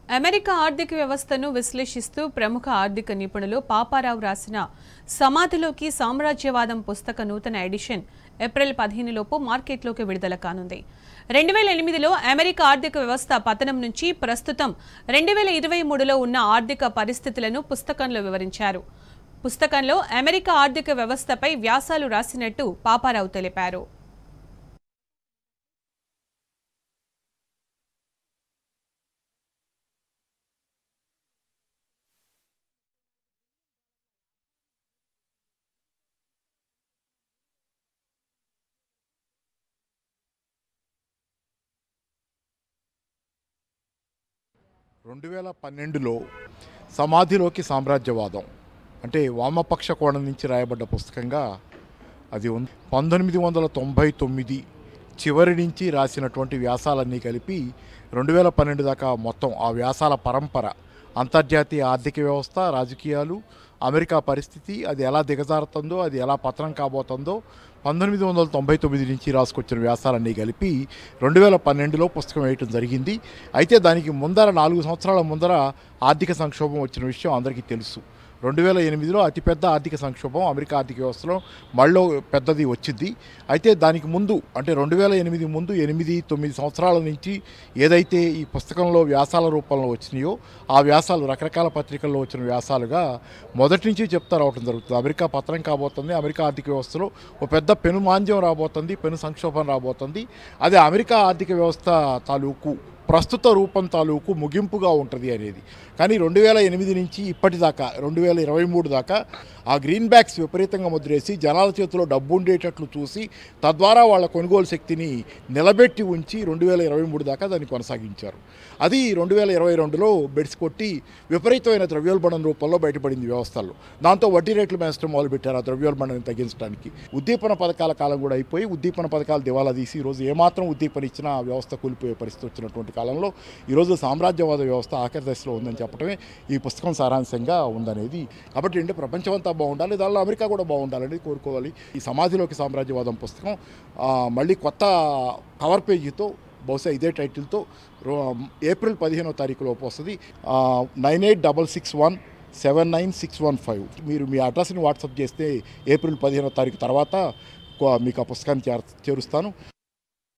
America ఆర్థిక వ్యవస్థను విశ్లేషిస్తూ ప్రముఖ ఆర్థిక నిపుణులు పాపారావు రాసిన సమాధిలోకి సామ్రాజ్యవాదం పుస్తక నూతన ఎడిషన్ ఏప్రిల్ పదిహేనులోపు మార్కెట్లోకి విడుదల కానుంది రెండు వేల ఎనిమిదిలో అమెరికా ఆర్థిక వ్యవస్థ పతనం నుంచి ప్రస్తుతం రెండు వేల ఇరవై మూడులో ఉన్న ఆర్థిక పరిస్థితులను పుస్తకంలో వివరించారు పుస్తకంలో అమెరికా ఆర్థిక వ్యవస్థపై వ్యాసాలు రాసినట్టు పాపారావు తెలిపారు రెండు వేల పన్నెండులో సమాధిలోకి సామ్రాజ్యవాదం అంటే వామపక్ష కోణం నుంచి రాయబడ్డ పుస్తకంగా అది ఉంది పంతొమ్మిది వందల తొంభై తొమ్మిది చివరి నుంచి రాసినటువంటి వ్యాసాలన్నీ కలిపి రెండు వేల పన్నెండు దాకా మొత్తం ఆ వ్యాసాల పరంపర అంతర్జాతీయ ఆర్థిక వ్యవస్థ రాజకీయాలు అమెరికా పరిస్థితి అది ఎలా దిగజారుతుందో అది ఎలా పతనం కాబోతుందో పంతొమ్మిది వందల తొంభై తొమ్మిది నుంచి రాసుకొచ్చిన వ్యాసాలన్నీ కలిపి రెండు వేల పన్నెండులో పుస్తకం వేయటం జరిగింది అయితే దానికి ముందర నాలుగు సంవత్సరాల ముందర ఆర్థిక సంక్షోభం వచ్చిన విషయం అందరికీ తెలుసు రెండు వేల ఎనిమిదిలో అతిపెద్ద ఆర్థిక సంక్షోభం అమెరికా ఆర్థిక వ్యవస్థలో మళ్ళీ పెద్దది వచ్చింది అయితే దానికి ముందు అంటే రెండు వేల ఎనిమిది ముందు ఎనిమిది తొమ్మిది సంవత్సరాల నుంచి ఏదైతే ఈ పుస్తకంలో వ్యాసాల రూపంలో వచ్చినాయో ఆ వ్యాసాలు రకరకాల పత్రికల్లో వచ్చిన వ్యాసాలుగా మొదటి నుంచి చెప్తా రావటం జరుగుతుంది అమెరికా పతనం కాబోతుంది అమెరికా ఆర్థిక వ్యవస్థలో ఒక పెద్ద పెనుమాంద్యం రాబోతుంది పెను సంక్షోభం రాబోతుంది అది అమెరికా ఆర్థిక వ్యవస్థ తాలూకు ప్రస్తుత రూపం తాలూకు ముగింపుగా ఉంటుంది అనేది కానీ రెండు వేల ఎనిమిది నుంచి ఇప్పటిదాకా రెండు వేల ఇరవై మూడు దాకా ఆ గ్రీన్ బ్యాక్స్ విపరీతంగా ముద్రేసి జనాల చేతిలో డబ్బు ఉండేటట్లు చూసి తద్వారా వాళ్ళ కొనుగోలు శక్తిని నిలబెట్టి ఉంచి రెండు వేల ఇరవై మూడు దాకా దాన్ని కొనసాగించారు అది రెండు వేల ఇరవై రెండులో బెడ్స్ కొట్టి విపరీతమైన ద్రవ్యోల్బణం రూపంలో బయటపడింది వ్యవస్థల్లో దాంతో వడ్డీ రేట్లు పెంచడం మొదలుపెట్టారు ఆ ద్రవ్యోల్బణాన్ని తగ్గించడానికి ఉద్దీపన పథకాల కాలం కూడా అయిపోయి ఉద్దీపన పథకాలు దివాలా తీసి ఈరోజు ఏమాత్రం ఉద్దీపన ఇచ్చినా ఆ వ్యవస్థ కూలిపోయే పరిస్థితి వచ్చినటువంటి కాలంలో ఈరోజు సామ్రాజ్యవాద వ్యవస్థ ఆఖరి దశలో ఉందని చెప్పడమే ఈ పుస్తకం సారాంశంగా ఉందనేది కాబట్టి అంటే ప్రపంచమంతా బాగుండాలి దానిలో అమెరికా కూడా బాగుండాలని కోరుకోవాలి ఈ సమాధిలోకి సామ్రాజ్యవాదం పుస్తకం ఆ, మళ్ళీ కొత్త కవర్ పేజీతో బహుశా ఇదే టైటిల్తో రో- ఏప్రిల్ పదిహేనో తారీఖు లోపు వస్తుంది nine eight double six one seven nine six one five మీరు మీ అడ్రస్ని వాట్సాప్ చేస్తే ఏప్రిల్ పదిహేనో తారీఖు తర్వాత కొ- మీకు ఆ పుస్తకాన్ని చేర్ చేరుస్తాను